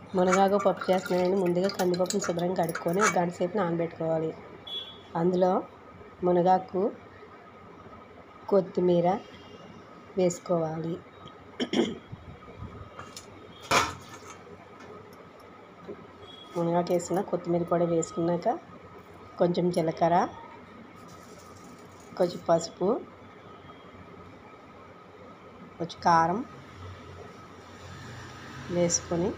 మునగాకు పప్పు చేస్తున్నానండి ముందుగా కందిపప్పుని శుభ్రంగా కడుక్కొని ఒక గంట సేపు నానబెట్టుకోవాలి అందులో మునగాకు కొత్తిమీర వేసుకోవాలి మునగాకు వేసిన కొత్తిమీర కూడా వేసుకున్నాక కొంచెం జీలకర్ర కొంచెం పసుపు కొంచెం కారం వేసుకొని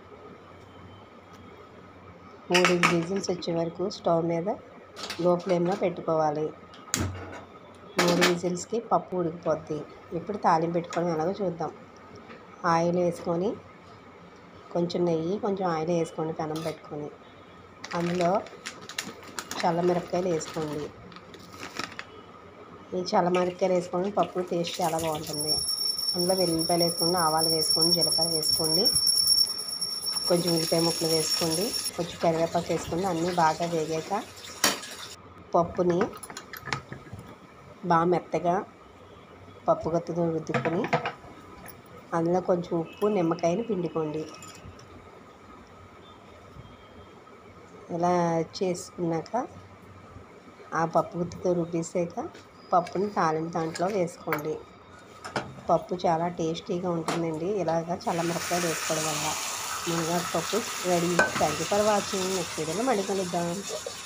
మూడు విజిల్స్ వచ్చే వరకు స్టవ్ మీద లో ఫ్లేమ్లో పెట్టుకోవాలి మూడు విజిల్స్కి పప్పు ఉడికిపోద్ది ఇప్పుడు తాలింపు పెట్టుకోవడం ఎలాగో చూద్దాం ఆయిల్ వేసుకొని కొంచెం నెయ్యి కొంచెం ఆయిల్ వేసుకోండి పెనం పెట్టుకొని అందులో చల్లమిరపకాయలు వేసుకోండి ఈ చల్లమిరపకాయలు వేసుకొని పప్పు టేస్ట్ చాలా బాగుంటుంది అందులో వెల్లుల్లిపాయలు వేసుకోండి ఆవాలు వేసుకోండి జీలకర్ర వేసుకోండి కొంచెం ఉల్లిపాయ ముక్కలు వేసుకోండి కొంచెం కరివేపాకు వేసుకోండి అన్నీ బాగా వేగాక పప్పుని బాగా మెత్తగా పప్పు గత్తుతో రుద్దుకొని అందులో కొంచెం ఉప్పు నిమ్మకాయని పిండుకోండి ఇలా చేసుకున్నాక ఆ పప్పు గుత్తితో రుబ్బేసాక పప్పుని తాలింపు దాంట్లో వేసుకోండి పప్పు చాలా టేస్టీగా ఉంటుందండి ఇలాగ చల్లమిరపకాయలు వేసుకోవడం వల్ల మునగాకు పప్పు ready thank you for watching next వీడియోలో మళ్ళీ కలుద్దాం